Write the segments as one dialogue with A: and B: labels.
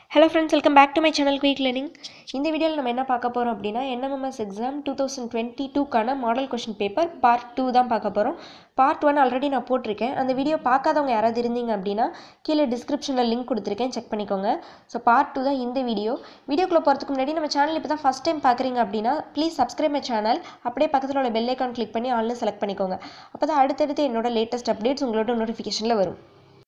A: hello friends welcome back to my channel quick learning இந்த வீடியோவில் நம்ம என்ன பார்க்க போகிறோம் அப்படின்னா NMS exam two thousand twenty டூக்கான model question paper part two தான் பார்க்க போகிறோம் பார்ட் ஒன் ஆல்ரெடி நான் போட்டிருக்கேன் அந்த வீடியோ பார்க்காதவங்க யாராவது இருந்தீங்க அப்படின்னா கீழே டிஸ்கிரிப்ஷனில் லிங்க் கொடுத்துருக்கேன் செக் பண்ணிக்கோங்க ஸோ பார்ட் டூ தான் இந்த வீடியோ வீடியோக்குள்ளே போகிறதுக்கு முன்னாடி நம்ம சேனல் இப்போ தான் ஃபஸ்ட் டைம் பார்க்குறீங்க அப்படின்னா ப்ளீஸ் சப்ஸ்கிரைப் மை சேனல் அப்படியே பக்கத்தில் உள்ள பெல் ஐக்கான் கிளிக் பண்ணி ஆல்னு செலக்ட் பண்ணிக்கோங்க அப்போ தான் அடுத்தடுத்து என்னோட லேட்டஸ்ட் அப்டேட்ஸ் உங்களோட நோட்டிஃபிகேஷனில் வரும்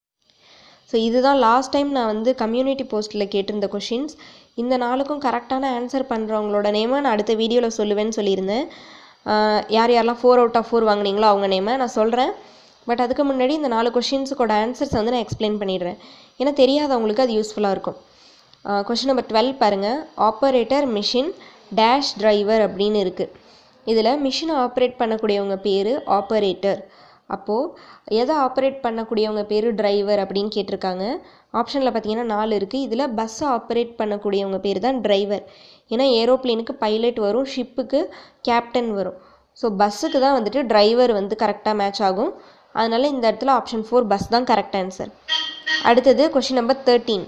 A: ஸோ இதுதான் லாஸ்ட் டைம் நான் வந்து கம்யூனிட்டி போஸ்ட்டில் கேட்டிருந்த கொஷின்ஸ் இந்த நாளுக்கும் கரெக்டான ஆன்சர் பண்ணுறவங்களோட நேமை நான் அடுத்த வீடியோவில் சொல்லுவேன்னு சொல்லியிருந்தேன் ஆஹ் யார் யாரெல்லாம் ஃபோர் அவுட் ஆஃப் ஃபோர் வாங்குனீங்களோ அவங்க நேமை நான் சொல்கிறேன் பட் அதுக்கு முன்னாடி இந்த நாலு கொஷின்ஸுக்கோட ஆன்சர்ஸ் வந்து நான் எக்ஸ்பிளைன் பண்ணிடுறேன் ஏன்னா தெரியாதவங்களுக்கு அது யூஸ்ஃபுல்லாக இருக்கும் கொஷின் நம்பர் டுவெல் பாருங்கள் ஆப்பரேட்டர் மிஷின் டேஷ் டிரைவர் அப்படின்னு இருக்குது இதில் மிஷினை ஆப்ரேட் பண்ணக்கூடியவங்க பேர் ஆப்பரேட்டர் அப்போது எதை ஆப்ரேட் பண்ணக்கூடியவங்க பேர் டிரைவர் அப்படின்னு கேட்டிருக்காங்க ஆப்ஷனில் பார்த்தீங்கன்னா நாலு இருக்குது இதில் பஸ்ஸை ஆப்ரேட் பண்ணக்கூடியவங்க பேர் தான் டிரைவர் ஏன்னா ஏரோப்ளேனுக்கு பைலட் வரும் ஷிப்புக்கு கேப்டன் வரும் ஸோ பஸ்ஸுக்கு தான் வந்துட்டு டிரைவர் வந்து கரெக்டாக மேட்ச் ஆகும் அதனால் இந்த இடத்துல ஆப்ஷன் ஃபோர் பஸ் தான் கரெக்ட் ஆன்சர் அடுத்தது கொஷின் நம்பர் தேர்ட்டீன்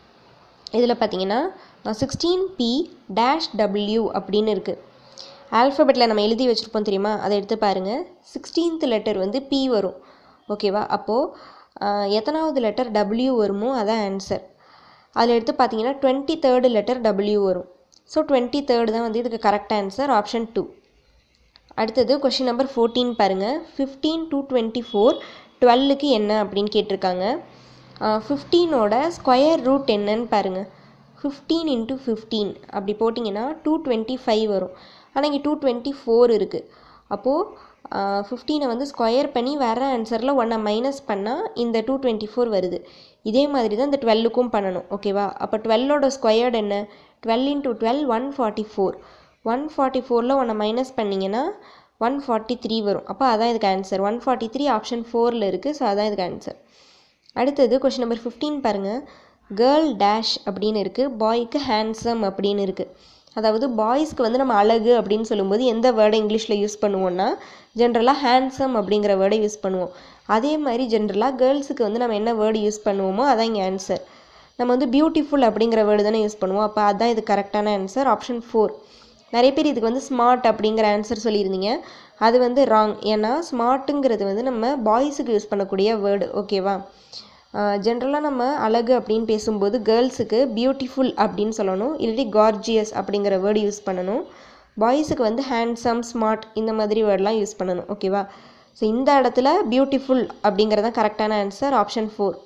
A: இதில் பார்த்தீங்கன்னா சிக்ஸ்டீன் பி டேஷ் டபிள்யூ அப்படின்னு இருக்குது ஆல்ஃபபெட்டில் நம்ம எழுதி வச்சுருப்போம் தெரியுமா அதை எடுத்து பாருங்கள் சிக்ஸ்டீன்த் லெட்டர் வந்து பி வரும் ஓகேவா அப்போது எத்தனாவது லெட்டர் டபிள்யூ வருமோ அதான் ஆன்சர் அதில் எடுத்து பார்த்தீங்கன்னா டுவெண்ட்டி தேர்டு லெட்டர் டபிள்யூ வரும் ஸோ டுவெண்ட்டி தேர்டு தான் வந்து இதுக்கு கரெக்ட் ஆன்சர் ஆப்ஷன் டூ அடுத்தது கொஷின் நம்பர் ஃபோர்டீன் பாருங்கள் ஃபிஃப்டீன் டு டுவெண்ட்டி ஃபோர் டுவெல்லுக்கு என்ன அப்படின்னு கேட்டிருக்காங்க ஃபிஃப்டீனோட ஸ்கொயர் ரூட் என்னன்னு பாருங்கள் ஃபிஃப்டீன் இன்ட்டு ஃபிஃப்டீன் அப்படி போட்டிங்கன்னா டூ டுவெண்ட்டி ஃபைவ் வரும் ஆனால் இங்கே டூ டுவெண்ட்டி ஃபோர் இருக்குது அப்போது ஃபிஃப்டீனை வந்து ஸ்கொயர் பண்ணி வர ஆன்சரில் ஒன்றை மைனஸ் பண்ணால் இந்த டூ டுவெண்ட்டி ஃபோர் வருது இதே மாதிரி தான் இந்த டுவெல்லுக்கும் பண்ணணும் ஓகேவா அப்போ டுவெல்லோட ஸ்கொயர்டு என்ன twelve into twelve one forty four one forty ஃபோரில் ஒன்றை மைனஸ் பண்ணிங்கன்னா ஒன் ஃபார்ட்டி த்ரீ வரும் அப்போ அதான் இதுக்கு answer one forty three option ஃபோரில் இருக்குது ஸோ அதான் இதுக்கு ஆன்சர் அடுத்தது கொஷின் நம்பர் ஃபிஃப்டீன் பாருங்கள் கேர்ள் டேஷ் அப்படின்னு இருக்குது பாய்க்கு ஹேண்ட்ஸம் அப்படின்னு இருக்குது அதாவது பாய்ஸ்க்கு வந்து நம்ம அழகு அப்படின்னு சொல்லும்போது எந்த வேர்டை இங்கிலீஷில் யூஸ் பண்ணுவோம்னா ஜென்ரலாக ஹேண்ட்ஸம் அப்படிங்கிற வேர்டை யூஸ் பண்ணுவோம் அதே மாதிரி ஜென்ரலாக கேர்ள்ஸுக்கு வந்து நம்ம என்ன வேர்டு யூஸ் பண்ணுவோமோ அதான் இங்கே ஆன்சர் நம்ம வந்து பியூட்டிஃபுல் அப்படிங்கிற வேர்டு தானே யூஸ் பண்ணுவோம் அப்போ அதுதான் இது கரெக்டான ஆன்சர் ஆப்ஷன் ஃபோர் நிறைய பேர் இதுக்கு வந்து ஸ்மார்ட் அப்படிங்கிற ஆன்சர் சொல்லியிருந்தீங்க அது வந்து ராங் ஏன்னா ஸ்மார்ட்டுங்கிறது வந்து நம்ம பாய்ஸுக்கு யூஸ் பண்ணக்கூடிய வேர்டு ஓகேவா ஜென்ரலாக நம்ம அழகு அப்படின்னு பேசும்போது கேர்ள்ஸுக்கு பியூட்டிஃபுல் அப்படின்னு சொல்லணும் இல்லாட்டி கார்ஜியஸ் அப்படிங்கிற வேர்டு யூஸ் பண்ணணும் பாய்ஸுக்கு வந்து ஹேண்ட்ஸம் ஸ்மார்ட் இந்த மாதிரி வேர்டெலாம் யூஸ் பண்ணணும் ஓகேவா ஸோ இந்த இடத்துல பியூட்டிஃபுல் அப்படிங்கிறது தான் கரெக்டான answer option four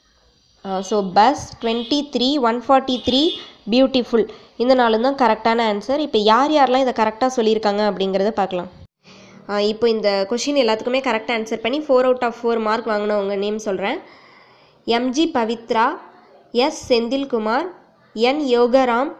A: so bus twenty three one forty three beautiful இந்த நாலு தான் கரெக்டான ஆன்சர் இப்போ யார் யாரெல்லாம் இதை கரெக்டாக சொல்லியிருக்காங்க அப்படிங்கிறத பார்க்கலாம் இப்போ இந்த கொஷின் எல்லாத்துக்குமே கரெக்டாக ஆன்சர் பண்ணி four out of four mark வாங்கினவங்க நேம் சொல்கிறேன் MG Pavithra S Senthilkumar N Yogaram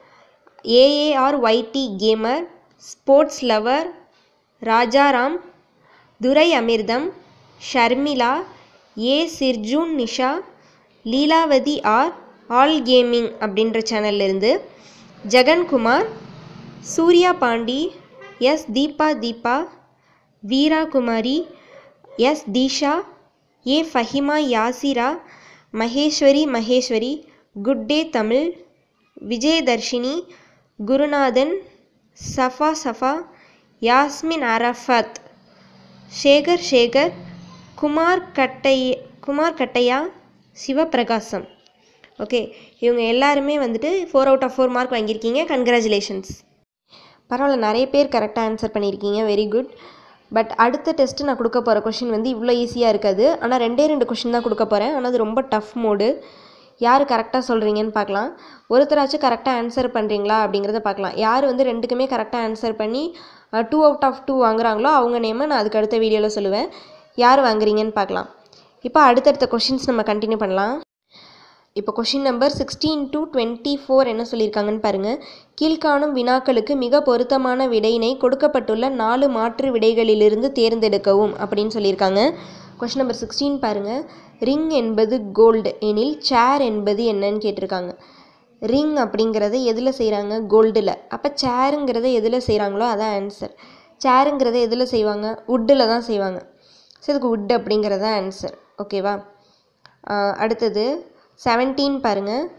A: AAR YT gamer sports lover Rajaram Durai Amirtham Sharmila A Sirjun Nisha Leelavathi R all gaming அப்படின்ற சேனல்லேருந்து Jegankumar Surya Pandi S Deepa Deepa Veera Kumari S Deesha A Fahima Yasira Maheswari Maheswari good day Tamil Vijayadharshini Gurunathan Safa Safa Yasmin Arafat Sekar Sekar Kumar கட்டை குமார் கட்டையா சிவபிரகாசம் ஓகே இவங்க எல்லாருமே வந்துட்டு four out of four mark வாங்கியிருக்கீங்க கங்க்ராச்சுலேஷன்ஸ் பரவாயில்ல நிறைய பேர் கரெக்டாக ஆன்சர் பண்ணியிருக்கீங்க வெரி குட் பட் அடுத்த டெஸ்ட்டு நான் கொடுக்க போகிற கொஷின் வந்து இவ்வளோ ஈஸியாக இருக்காது ஆனால் ரெண்டே ரெண்டு கொஷின் தான் கொடுக்க போகிறேன் ஆனால் அது ரொம்ப டஃப் மோடு யார் கரெக்டாக சொல்கிறீங்கன்னு பார்க்கலாம் ஒருத்தராச்சும் கரெக்டாக ஆன்சர் பண்ணுறீங்களா அப்படிங்கிறத பார்க்கலாம் யார் வந்து ரெண்டுக்குமே கரெக்டாக ஆன்சர் பண்ணி டூ அவுட் ஆஃப் டூ வாங்குறாங்களோ அவங்க நேமை நான் அதுக்கு அடுத்த வீடியோவில் சொல்லுவேன் யார் வாங்குறீங்கன்னு பார்க்கலாம் இப்போ அடுத்தடுத்த கொஷின்ஸ் நம்ம கண்டினியூ பண்ணலாம் இப்போ question number sixteen to twenty four என்ன சொல்லியிருக்காங்கன்னு பாருங்கள் கீழ்காணும் வினாக்களுக்கு மிக பொருத்தமான விடையினை கொடுக்கப்பட்டுள்ள நாலு மாற்று விடைகளிலிருந்து தேர்ந்தெடுக்கவும் அப்படின்னு சொல்லியிருக்காங்க கொஷின் நம்பர் சிக்ஸ்டீன் பாருங்கள் ரிங் என்பது கோல்டு எனில் சேர் என்பது என்னன்னு கேட்டிருக்காங்க ரிங் அப்படிங்கிறத எதில் செய்கிறாங்க கோல்டில் அப்போ சேருங்கிறத எதில் செய்கிறாங்களோ அதான் ஆன்சர் சேருங்கிறத எதில் செய்வாங்க வுட்டில் தான் செய்வாங்க ஸோ இதுக்கு வுட் அப்படிங்கிறது தான் ஆன்சர் ஓகேவா அடுத்தது செவன்டீன் பாருங்கள்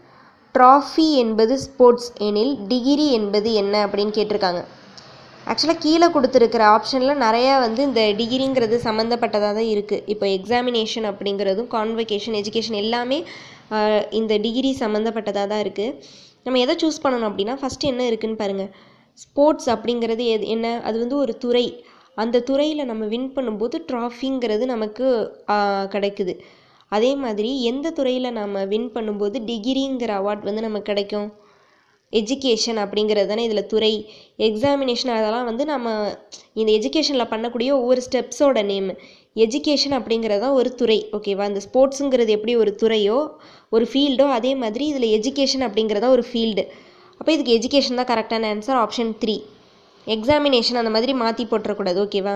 A: ட்ராஃபி என்பது ஸ்போர்ட்ஸ் எனில் டிகிரி என்பது என்ன அப்படின்னு கேட்டிருக்காங்க ஆக்சுவலாக கீழே கொடுத்துருக்கிற ஆப்ஷனில் நிறையா வந்து இந்த டிகிரிங்கிறது சம்மந்தப்பட்டதாக தான் இருக்குது இப்போ எக்ஸாமினேஷன் அப்படிங்கிறதும் கான்வெகேஷன் எஜுகேஷன் எல்லாமே ஆஹ், இந்த டிகிரி சம்மந்தப்பட்டதாக தான் இருக்குது நம்ம எதை சூஸ் பண்ணணும் அப்படின்னா ஃபஸ்ட்டு என்ன இருக்குன்னு பாருங்கள் ஸ்போர்ட்ஸ் அப்படிங்கிறது எது என்ன அது வந்து ஒரு துறை அந்த துறையில் நம்ம வின் பண்ணும்போது ட்ராஃபிங்கிறது நமக்கு ஆஹ், கிடைக்குது அதே மாதிரி எந்த துறையில் நம்ம வின் பண்ணும்போது டிகிரிங்கிற அவார்ட் வந்து நமக்கு கிடைக்கும் எஜுகேஷன் அப்படிங்கிறது தானே இதில் துறை எக்ஸாமினேஷன் அதெல்லாம் வந்து நம்ம இந்த எஜுகேஷனில் பண்ணக்கூடிய ஒவ்வொரு ஸ்டெப்ஸோட நேம் எஜுகேஷன் அப்படிங்கிறது தான் ஒரு துறை ஓகேவா இந்த ஸ்போர்ட்ஸுங்கிறது எப்படி ஒரு துறையோ ஒரு ஃபீல்டோ அதே மாதிரி இதில் எஜுகேஷன் அப்படிங்கிறதா ஒரு ஃபீல்டு அப்போ இதுக்கு எஜுகேஷன் தான் கரெக்டான ஆன்சர் ஆப்ஷன் த்ரீ எக்ஸாமினேஷன் அந்த மாதிரி மாற்றி போட்டுறக்கூடாது ஓகேவா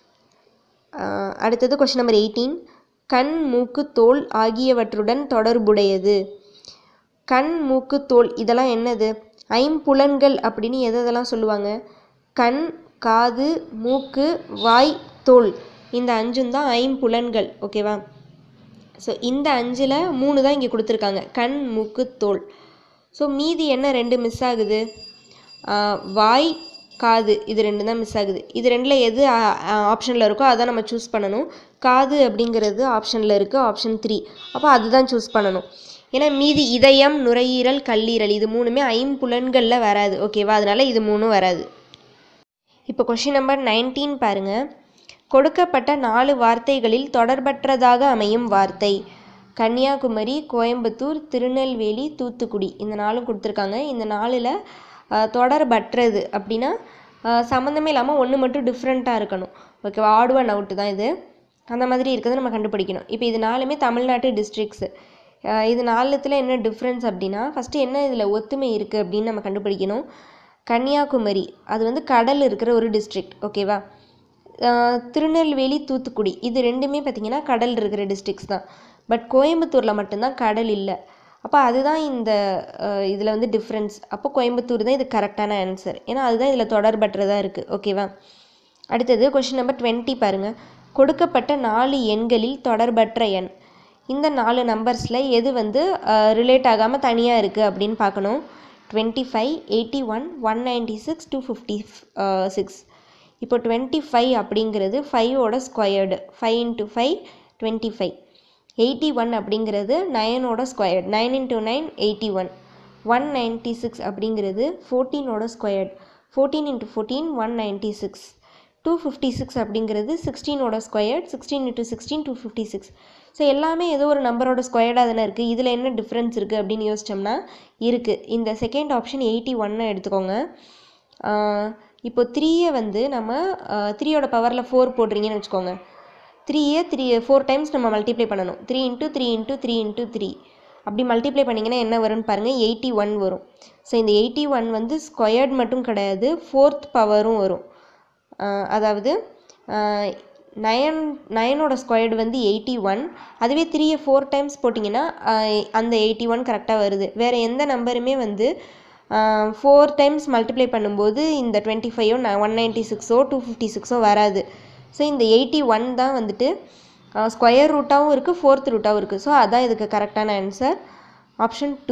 A: ஆஹ் அடுத்தது கொஷின் நம்பர் எயிட்டீன் கண் மூக்கு தோல் ஆகியவற்றுடன் தொடர்புடையது கண் மூக்கு தோல் இதெல்லாம் என்னது ஐம்புலன்கள் அப்படின்னு எது எதெல்லாம் சொல்லுவாங்க கண் காது மூக்கு வாய் தோல் இந்த அஞ்சும் தான் ஐம்புலன்கள் ஓகேவா ஸோ இந்த அஞ்சில் மூணு தான் இங்கே கொடுத்துருக்காங்க கண் மூக்கு தோல் ஸோ மீதி என்ன ரெண்டு மிஸ் ஆகுது ஆஹ் வாய் காது இது ரெண்டு தான் மிஸ் ஆகுது இது ரெண்டில் எது ஆப்ஷனில் இருக்கோ அதான் நம்ம சூஸ் பண்ணணும் காது அப்படிங்கிறது ஆப்ஷனில் இருக்குது ஆப்ஷன் த்ரீ அப்போ அதுதான் சூஸ் பண்ணணும் ஏன்னா மீதி இதயம் நுரையீரல் கல்லீரல் இது மூணுமே ஐம்புலன்களில் வராது ஓகேவா அதனால இது மூணும் வராது இப்போ கொஷின் நம்பர் நைன்டீன் பாருங்க கொடுக்கப்பட்ட நாலு வார்த்தைகளில் தொடர்பற்றதாக அமையும் வார்த்தை கன்னியாகுமரி கோயம்புத்தூர் திருநெல்வேலி தூத்துக்குடி இந்த நாலும் கொடுத்துருக்காங்க இந்த நாலில் தொடர்பற்றது அப்படின்னா அஹ், சம்மந்தமே இல்லாமல் ஒன்று மட்டும் டிஃப்ரெண்ட்டாக இருக்கணும் ஓகேவா ஆட் ஒன் அவுட்டு தான் இது அந்த மாதிரி இருக்கிறத நம்ம கண்டுபிடிக்கணும் இப்போ இது நாலுமே தமிழ்நாட்டு டிஸ்ட்ரிக்ஸு இது நாலுத்தில் என்ன டிஃப்ரென்ஸ் அப்படின்னா ஃபஸ்ட்டு என்ன இதில் ஒத்துமை இருக்குது அப்படின்னு நம்ம கண்டுபிடிக்கணும் கன்னியாகுமரி அது வந்து கடல் இருக்கிற ஒரு டிஸ்ட்ரிக்ட் ஓகேவா ஆஹ் திருநெல்வேலி தூத்துக்குடி இது ரெண்டுமே பார்த்திங்கன்னா கடல் இருக்கிற டிஸ்ட்ரிக்ஸ் தான் பட் கோயம்புத்தூரில் மட்டும்தான் கடல் இல்லை அப்போ அதுதான் இந்த இதில் வந்து டிஃப்ரென்ஸ் அப்போ கோயம்புத்தூர் தான் இது கரெக்டான ஆன்சர் ஏன்னா அதுதான் இதில் தொடர்பற்றதாக இருக்குது ஓகேவா அடுத்தது கொஷின் நம்பர் டுவெண்ட்டி பாருங்கள் கொடுக்கப்பட்ட நாலு எண்களில் தொடர்பற்ற எண் இந்த நாலு நம்பர்ஸில் எது வந்து ரிலேட் ஆகாமல் தனியாக இருக்குது அப்படின்னு பார்க்கணும் twenty five eighty one one ninety six two fifty six இப்போ டுவெண்ட்டி ஃபைவ் அப்படிங்கிறது ஃபைவோட squared five into five twenty five eighty one அப்படிங்கிறது நயனோட squared nine into nine eighty one one ninety six அப்படிங்கிறது ஃபோர்டீனோட squared fourteen into fourteen one ninety six two fifty six அப்படிங்கிறது சிக்ஸ்டீனோட squared sixteen into sixteen two fifty six so எல்லாமே ஏதோ ஒரு நம்பரோட ஸ்கொயர்டாக தானே இருக்குது இதில் என்ன டிஃப்ரென்ஸ் இருக்குது அப்படின்னு யோசிச்சோம்னா இருக்குது இந்த செகண்ட் ஆப்ஷன் எயிட்டி ஒன்னை எடுத்துக்கோங்க ஆஹ் இப்போ த்ரீயை வந்து நம்ம த்ரீயோட பவரில் ஃபோர் போடுறீங்கன்னு வச்சுக்கோங்க த்ரீயை த்ரீ ஃபோர் டைம்ஸ் நம்ம மல்டிப்ளை பண்ணணும் three into three into three into three அப்படி மல்டிப்ளை பண்ணிங்கன்னா என்ன வரும்னு பாருங்கள் எயிட்டி ஒன் வரும் ஸோ இந்த எயிட்டி ஒன் வந்து ஸ்கொயர்ட் மட்டும் கிடையாது ஃபோர்த் பவரும் வரும் ஆஹ் அதாவது நயன் நயனோட ஸ்கொயர்டு வந்து எயிட்டி ஒன் அதுவே த்ரீயை ஃபோர் டைம்ஸ் போட்டிங்கன்னா ஆஹ் அந்த எயிட்டி ஒன் கரெக்டாக வருது வேறு எந்த நம்பருமே வந்து ஃபோர் டைம்ஸ் மல்டிப்ளை பண்ணும்போது இந்த டுவெண்ட்டி ஃபைவோ ஒன் நைன்ட்டி சிக்ஸோ டூ ஃபிஃப்டி சிக்ஸோ வராது ஸோ இந்த எயிட்டி ஒன் தான் வந்துட்டு ஸ்கொயர் ரூட்டாகவும் இருக்குது ஃபோர்த் ரூட்டாகவும் இருக்குது ஸோ அதான் இதுக்கு கரெக்டான ஆன்சர் ஆப்ஷன் டூ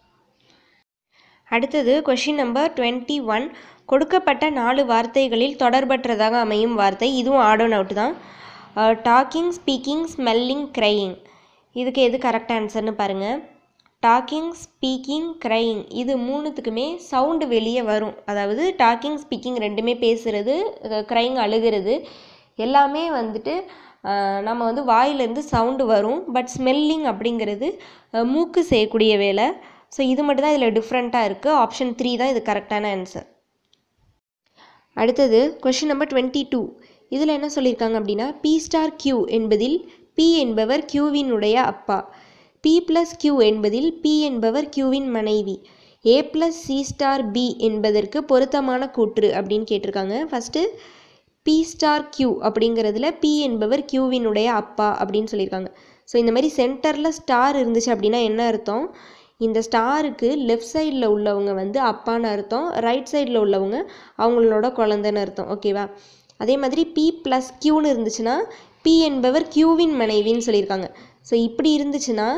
A: அடுத்தது கொஷின் நம்பர் டுவெண்ட்டி ஒன் கொடுக்கப்பட்ட நாலு வார்த்தைகளில் தொடர்பற்றதாக அமையும் வார்த்தை இதுவும் ஆட் ஒன் அவுட் தான் டாக்கிங் ஸ்பீக்கிங் ஸ்மெல்லிங் க்ரையிங் இதுக்கு எது கரெக்ட் ஆன்சர்னு பாருங்கள் டாக்கிங் ஸ்பீக்கிங் க்ரையிங் இது மூணுத்துக்குமே சவுண்டு வெளியே வரும் அதாவது டாக்கிங் ஸ்பீக்கிங் ரெண்டுமே பேசுகிறது க்ரையிங் அழுகிறது எல்லாமே வந்துட்டு அஹ், நம்ம வந்து வாயிலேருந்து சவுண்டு வரும் பட் ஸ்மெல்லிங் அப்படிங்கிறது அஹ், மூக்கு செய்யக்கூடிய வேலை ஸோ இது மட்டும் தான் இதில் டிஃப்ரெண்ட்டாக இருக்குது ஆப்ஷன் த்ரீ தான் இது கரெக்டான ஆன்சர் அடுத்தது கொஷின் நம்பர் டுவெண்ட்டி டூ இதில் என்ன சொல்லியிருக்காங்க அப்படின்னா பி ஸ்டார் கியூ என்பதில் பி என்பவர் கியூவினுடைய அப்பா பி ப்ளஸ் கியூ என்பதில் பி என்பவர் கியூவின் மனைவி A plus C star B என்பதற்கு பொருத்தமான கூற்று அப்படின்னு கேட்டிருக்காங்க ஃபஸ்ட்டு பி ஸ்டார் கியூ அப்படிங்கிறதுல பி என்பவர் கியூவினுடைய அப்பா அப்படின்னு சொல்லியிருக்காங்க ஸோ இந்த மாதிரி சென்டரில் ஸ்டார் இருந்துச்சு அப்படின்னா என்ன அர்த்தம் இந்த ஸ்டாருக்கு லெஃப்ட் சைடில் உள்ளவங்க வந்து அப்பான்னு அர்த்தம் ரைட் சைடில் உள்ளவங்க அவங்களோட குழந்தைன்னு அர்த்தம் ஓகேவா அதே மாதிரி பி ப்ளஸ் கியூன்னு இருந்துச்சுன்னா பி என்பவர் கியூவின் மனைவின்னு சொல்லியிருக்காங்க ஸோ இப்படி இருந்துச்சுன்னா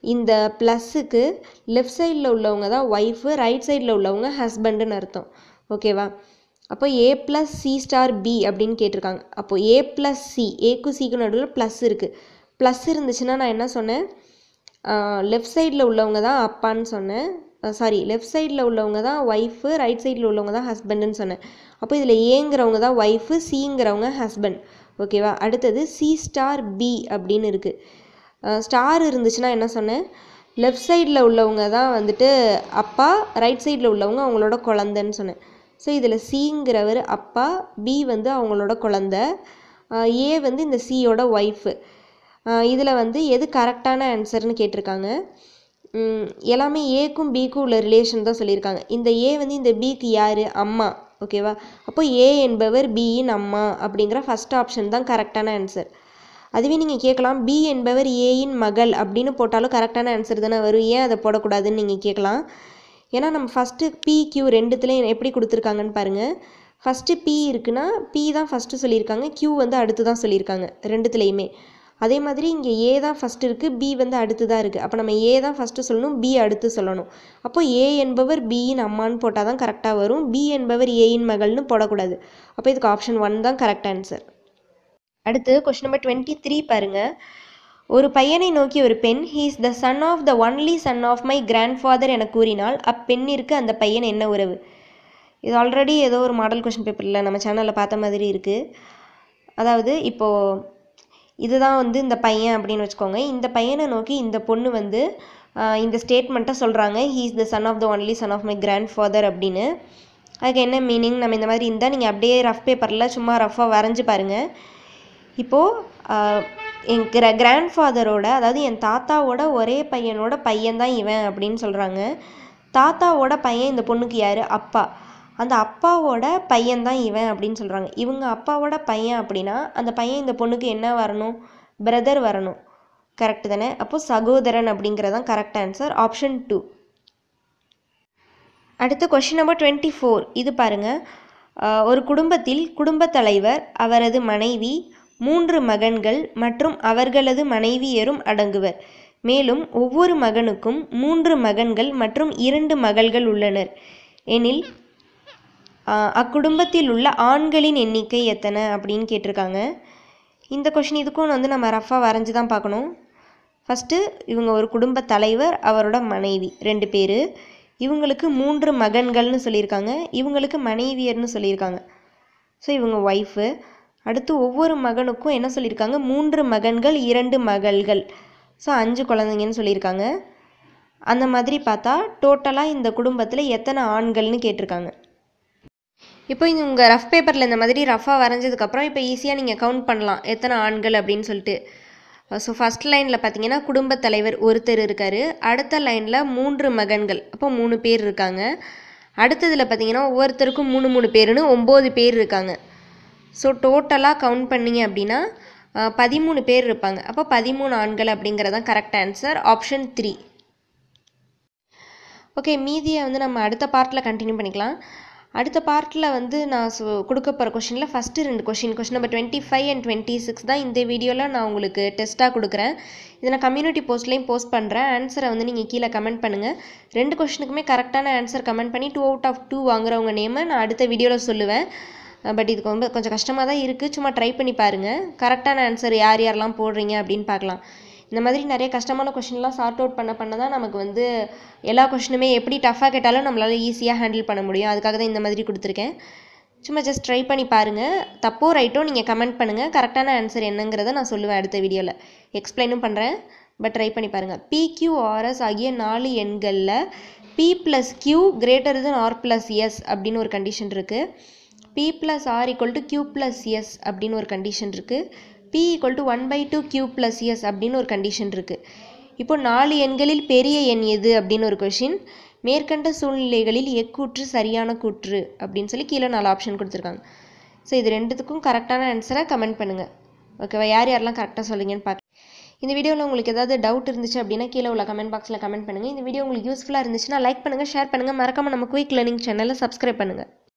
A: இந்த ப்ளஸ்ஸுக்கு லெஃப்ட் சைடில் உள்ளவங்க தான் ஒய்ஃபு ரைட் சைடில் உள்ளவங்க ஹஸ்பண்டுன்னு அர்த்தம் ஓகேவா அப்போ A plus C star B அப்படின்னு கேட்டிருக்காங்க அப்போது ஏ ப்ளஸ் சி ஏக்கும் சிக்கும் நடுவில் ப்ளஸ் இருக்குது ப்ளஸ் இருந்துச்சுன்னா நான் என்ன சொன்னேன் லெஃப்ட் சைடில் உள்ளவங்க தான் அப்பான்னு சொன்னேன் சாரி லெஃப்ட் சைடில் உள்ளவங்க தான் ஒய்ஃபு ரைட் சைடில் உள்ளவங்க தான் ஹஸ்பண்டுன்னு சொன்னேன் அப்போ இதில் ஏங்கிறவங்க தான் ஒய்ஃபு சிங்கிறவங்க ஹஸ்பண்ட் ஓகேவா அடுத்தது சி ஸ்டார் பி அப்படின்னு இருக்குது ஸ்டார் இருந்துச்சுன்னா என்ன சொன்னேன் லெஃப்ட் சைடில் உள்ளவங்க தான் வந்துட்டு அப்பா ரைட் சைடில் உள்ளவங்க அவங்களோட குழந்தைன்னு சொன்னேன் ஸோ இதில் சிங்கிறவர் அப்பா பி வந்து அவங்களோட குழந்த ஏ வந்து இந்த சியோட ஒய்ஃபு இதில் வந்து எது கரெக்டான ஆன்சர்னு கேட்டிருக்காங்க எல்லாமே ஏக்கும் பிக்கும் உள்ள ரிலேஷன் தான் சொல்லியிருக்காங்க இந்த ஏ வந்து இந்த பிக்கு யார் அம்மா ஓகேவா அப்போ ஏ என்பவர் பியின் அம்மா அப்படிங்கிற ஃபஸ்ட் ஆப்ஷன் தான் கரெக்டான ஆன்சர் அதுவே நீங்கள் கேட்கலாம் பி என்பவர் ஏயின் மகள் அப்படின்னு போட்டாலும் கரெக்டான ஆன்சர் தானே வரும் ஏன் அதை போடக்கூடாதுன்னு நீங்கள் கேட்கலாம் ஏன்னா நம்ம ஃபஸ்ட்டு பி கியூ ரெண்டுத்துலேயும் எப்படி கொடுத்துருக்காங்கன்னு பாருங்கள் ஃபஸ்ட்டு பி இருக்குன்னா பி தான் ஃபஸ்ட்டு சொல்லியிருக்காங்க கியூ வந்து அடுத்து தான் சொல்லியிருக்காங்க ரெண்டுத்துலேயுமே அதே மாதிரி இங்கே ஏ தான் ஃபஸ்ட்டு இருக்குது பி வந்து அடுத்து தான் இருக்குது அப்போ நம்ம ஏ தான் ஃபஸ்ட்டு சொல்லணும் பி அடுத்து சொல்லணும் அப்போ ஏ என்பவர் பியின் அம்மான்னு போட்டால் தான் கரெக்டாக வரும் பி என்பவர் ஏயின் மகள்னு போடக்கூடாது அப்போ இதுக்கு ஆப்ஷன் ஒன் தான் கரெக்ட் ஆன்சர் அடுத்து கொஸ்டின் நம்பர் டுவெண்ட்டி த்ரீ பாருங்கள் ஒரு பையனை நோக்கி ஒரு பெண் he is the son of the only son of my grandfather என கூறினால் அப்பெண்ணிற்கு அந்த பையன் என்ன உறவு இது ஆல்ரெடி ஏதோ ஒரு மாடல் கொஷின் பேப்பரில் நம்ம சேனலில் பார்த்த மாதிரி இருக்குது அதாவது இப்போது இதுதான் வந்து இந்த பையன் அப்படின்னு வச்சுக்கோங்க இந்த பையனை நோக்கி இந்த பொண்ணு வந்து இந்த ஸ்டேட்மெண்ட்டை சொல்கிறாங்க he is the son of the only son of my grandfather அப்படின்னு அதுக்கு என்ன மீனிங் நம்ம இந்த மாதிரி இருந்தால் நீங்கள் அப்படியே ரஃப் பேப்பரில் சும்மா ரஃபாக வரைஞ்சி பாருங்கள் இப்போது என் கிர கிராண்ட் ஃபாதரோட அதாவது என் தாத்தாவோட ஒரே பையனோட பையன் தான் இவன் அப்படின்னு சொல்கிறாங்க தாத்தாவோட பையன் இந்த பொண்ணுக்கு யார் அப்பா அந்த அப்பாவோட பையன் தான் இவன் அப்படின்னு சொல்கிறாங்க இவங்க அப்பாவோட பையன் அப்படின்னா அந்த பையன் இந்த பொண்ணுக்கு என்ன வரணும் பிரதர் வரணும் கரெக்டு தானே அப்போது சகோதரன் அப்படிங்கிறதான் கரெக்ட் ஆன்சர் ஆப்ஷன் டூ அடுத்து கொஷின் நம்பர் டுவெண்ட்டி ஃபோர் இது பாருங்கள் ஒரு குடும்பத்தில் குடும்பத் தலைவர் அவரது மனைவி மூன்று மகன்கள் மற்றும் அவர்களது மனைவியரும் அடங்குவர் மேலும் ஒவ்வொரு மகனுக்கும் மூன்று மகன்கள் மற்றும் இரண்டு மகள்கள் உள்ளனர் எனில் அக்குடும்பத்தில் உள்ள ஆண்களின் எண்ணிக்கை எத்தனை அப்படின்னு கேட்டிருக்காங்க இந்த கொஷின் இதுக்கும் வந்து நம்ம ரஃபாக வரைஞ்சி தான் பார்க்கணும் ஃபஸ்ட்டு இவங்க ஒரு குடும்ப தலைவர் அவரோட மனைவி ரெண்டு பேர் இவங்களுக்கு மூன்று மகன்கள்னு சொல்லியிருக்காங்க இவங்களுக்கு மனைவியர்னு சொல்லியிருக்காங்க ஸோ இவங்க ஒய்ஃபு அடுத்து ஒவ்வொரு மகனுக்கும் என்ன சொல்லியிருக்காங்க மூன்று மகன்கள் இரண்டு மகள்கள் ஸோ அஞ்சு குழந்தைங்கன்னு சொல்லியிருக்காங்க அந்த மாதிரி பார்த்தா டோட்டலாக இந்த குடும்பத்தில் எத்தனை ஆண்கள்னு கேட்டிருக்காங்க இப்போ இந்த உங்கள் ரஃப் பேப்பரில் இந்த மாதிரி ரஃபாக வரைஞ்சதுக்கப்புறம் இப்போ ஈஸியாக நீங்கள் கவுண்ட் பண்ணலாம் எத்தனை ஆண்கள் அப்படின்னு சொல்லிட்டு ஸோ ஃபஸ்ட் லைனில் பார்த்தீங்கன்னா குடும்பத் தலைவர் ஒருத்தர் இருக்கார் அடுத்த லைனில் மூன்று மகன்கள் அப்போ மூணு பேர் இருக்காங்க அடுத்ததில் பார்த்தீங்கன்னா ஒவ்வொருத்தருக்கும் மூணு மூணு பேருன்னு ஒம்பது பேர் இருக்காங்க ஸோ டோட்டலாக கவுண்ட் பண்ணிங்க அப்படின்னா பதிமூணு பேர் இருப்பாங்க அப்போ பதிமூணு ஆண்கள் அப்படிங்கிறதான் correct answer option three okay மீதியை வந்து நம்ம அடுத்த பார்ட்டில் கண்டினியூ பண்ணிக்கலாம் அடுத்த பார்ட்டில் வந்து நான் சொ கொடுக்க போகிற கொஷினில் ஃபஸ்ட்டு ரெண்டு question question number twenty five and twenty six தான் இந்த வீடியோவில் நான் உங்களுக்கு டெஸ்ட்டாக கொடுக்குறேன் இதை நான் கம்யூனிட்டி போஸ்ட்லேயும் போஸ்ட் பண்ணுறேன் ஆன்சரை வந்து நீங்கள் கீழே கமெண்ட் பண்ணுங்கள் ரெண்டு கொஷினுக்குமே கரெக்டான ஆன்சர் கமெண்ட் பண்ணி டூ அவுட் ஆஃப் டூ வாங்குறவங்க நேமை நான் அடுத்த வீடியோவில் சொல்லுவேன் பட் இதுக்கு ரொம்ப கொஞ்சம் கஷ்டமாக தான் இருக்குது சும்மா ட்ரை பண்ணி பாருங்கள் கரெக்டான ஆன்சர் யார் யாரெல்லாம் போடுறீங்க அப்படின்னு பார்க்கலாம் இந்த மாதிரி நிறைய கஷ்டமான கொஷின்லாம் சார்ட் அவுட் பண்ண பண்ண தான் நமக்கு வந்து எல்லா கொஷினுமே எப்படி டஃப்பாக கேட்டாலும் நம்மளால் ஈஸியாக ஹேண்டில் பண்ண முடியும் அதுக்காக தான் இந்த மாதிரி கொடுத்துருக்கேன் சும்மா ஜஸ்ட் ட்ரை பண்ணி பாருங்கள் தப்போ ரைட்டோ நீங்கள் கமெண்ட் பண்ணுங்கள் கரெக்டான ஆன்சர் என்னங்கிறத நான் சொல்லுவேன் அடுத்த வீடியோவில் எக்ஸ்பிளைனும் பண்ணுறேன் பட் ட்ரை பண்ணி பாருங்கள் பிக்யூஆர்எஸ் ஆகிய நாலு எண்களில் P plus Q greater than R plus S அப்படின்னு ஒரு கண்டிஷன் இருக்குது P plus R equal to Q plus S அப்படின்னு ஒரு கண்டிஷன் இருக்குது P equal to one by two Q plus S அப்படின்னு ஒரு கண்டிஷன் இருக்குது இப்போ நாலு எண்களில் பெரிய எண் எது அப்படின்னு ஒரு கொஷின் மேற்கண்ட சூழ்நிலைகளில் எக்கூற்று சரியான கூற்று அப்படின்னு சொல்லி கீழே நாலு ஆப்ஷன் கொடுத்துருக்காங்க ஸோ இது ரெண்டுத்துக்கும் கரெக்டான ஆன்சரை கமெண்ட் பண்ணுங்கள் ஓகேவா யார் யாரெல்லாம் கரெக்டாக சொல்லுங்கன்னு பார்க்க இந்த வீடியோவில் உங்களுக்கு ஏதாவது டவுட் இருந்துச்சு அப்படின்னா கீழே உள்ள கமெண்ட் பாக்ஸில் கமெண்ட் பண்ணுங்கள் இந்த வீடியோ உங்களுக்கு யூஸ்ஃபுல்லாக இருந்துச்சுன்னா லைக் பண்ணுங்கள் ஷேர் பண்ணுங்கள் மறக்காமல் நம்ம குயிக் லேர்னிங் சேனலை சப்ஸ்கிரைப் பண்ணுங்கள்